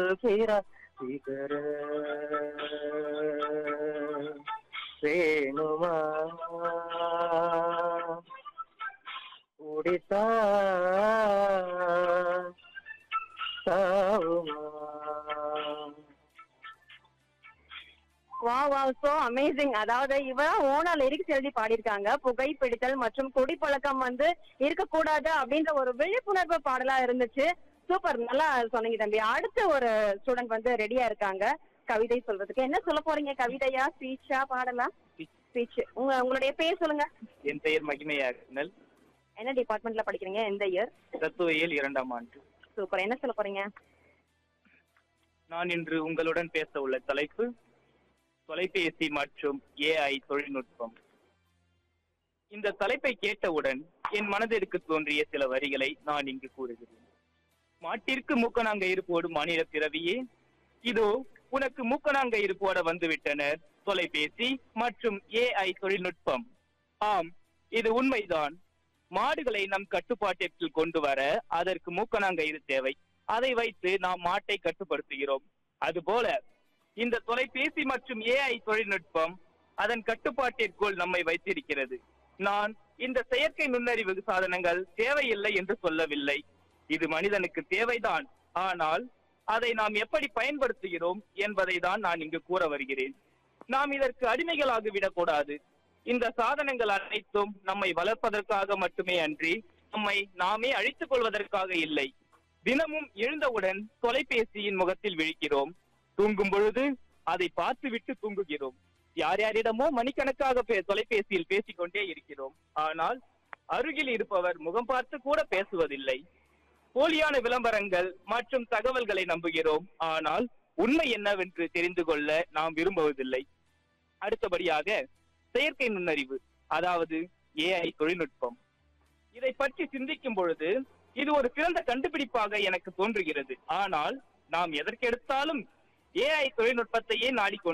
फिरा फिकर வேணுமா உடித்தா சாவுமா வா வா சோ அமேசிங் அதாவது இவ ஓனா லிரிக்ஸ் எழுதி பாடியிருக்காங்க புகைப்பிடித்தல் மற்றும் குடிப்பழக்கம் வந்து இருக்கக்கூடாது அப்படின்ற ஒரு விழிப்புணர்வு பாடலா இருந்துச்சு சூப்பர் நல்லா சொன்னீங்க தம்பி அடுத்த ஒரு ஸ்டூடெண்ட் வந்து ரெடியா இருக்காங்க கவிதை சொல்றதுக்கு என்ன சொல்ல போறீங்க கவிதையா ஸ்பீச்சா பாடலா ஸ்பீச் உங்க உங்களுடைய பேர் சொல்லுங்க என் பெயர் மகிமையாகுங்கள் என்ன டிபார்ட்மெண்ட்ல படிக்கிறீங்க எந்த இயர் தத்துவியல் இரண்டாம் ஆண்டு சூப்பர் என்ன சொல்ல போறீங்க நான் இன்று உங்களுடன் பேச உள்ள தலைப்பு தொலைபேசி மற்றும் ஏஐ தொழில்நுட்பம் இந்த தலைப்பை கேட்டவுடன் என் மனதிற்கு தோன்றிய சில வரிகளை நான் இங்கு கூறுகிறேன் மாட்டிற்கு மூக்கனாங்கயிறு போடும் மாநில பிறவியே இதோ உனக்கு மூக்கனாங்கயிறு போட வந்துவிட்டனர் தொலைபேசி மற்றும் ஏஐ தொழில்நுட்பம் ஆம் இது உண்மைதான் மாடுகளை நம் கட்டுப்பாட்டிற்குள் கொண்டு வர அதற்கு மூக்கனாங்கயிறு தேவை அதை வைத்து நாம் மாட்டை கட்டுப்படுத்துகிறோம் அதுபோல இந்த தொலைபேசி மற்றும் ஏஐ தொழில்நுட்பம் அதன் கட்டுப்பாட்டிற்குள் நம்மை வைத்திருக்கிறது நான் இந்த செயற்கை நுண்ணறிவு சாதனங்கள் தேவையில்லை என்று சொல்லவில்லை இது மனிதனுக்கு தேவைதான் ஆனால் அதை நாம் எப்படி பயன்படுத்துகிறோம் என்பதை தான் நான் இங்கு கூற வருகிறேன் நாம் இதற்கு அடிமைகளாகி விடக்கூடாது இந்த சாதனங்கள் அனைத்தும் நம்மை வளர்ப்பதற்காக மட்டுமே அன்றி நம்மை நாமே அழித்துக் கொள்வதற்காக இல்லை தினமும் எழுந்தவுடன் தொலைபேசியின் முகத்தில் விழிக்கிறோம் தூங்கும் பொழுது அதை பார்த்துவிட்டு தூங்குகிறோம் யார் யாரிடமோ மணிக்கணக்காக பே- தொலைபேசியில் பேசிக்கொண்டே இருக்கிறோம் ஆனால் அருகில் இருப்பவர் முகம் பார்த்து கூட பேசுவதில்லை போலியான விளம்பரங்கள் மற்றும் தகவல்களை நம்புகிறோம் ஆனால் உண்மை என்னவென்று தெரிந்து கொள்ள நாம் விரும்புவதில்லை அடுத்தபடியாக செயற்கை நுண்ணறிவு அதாவது ஏஐ தொழில்நுட்பம் இதை பற்றி சிந்திக்கும் பொழுது இது ஒரு சிறந்த கண்டுபிடிப்பாக எனக்கு தோன்றுகிறது ஆனால் நாம் எதற்கெடுத்தாலும் ஏஐ தொழில்நுட்பத்தையே நாடிக்கொண்டு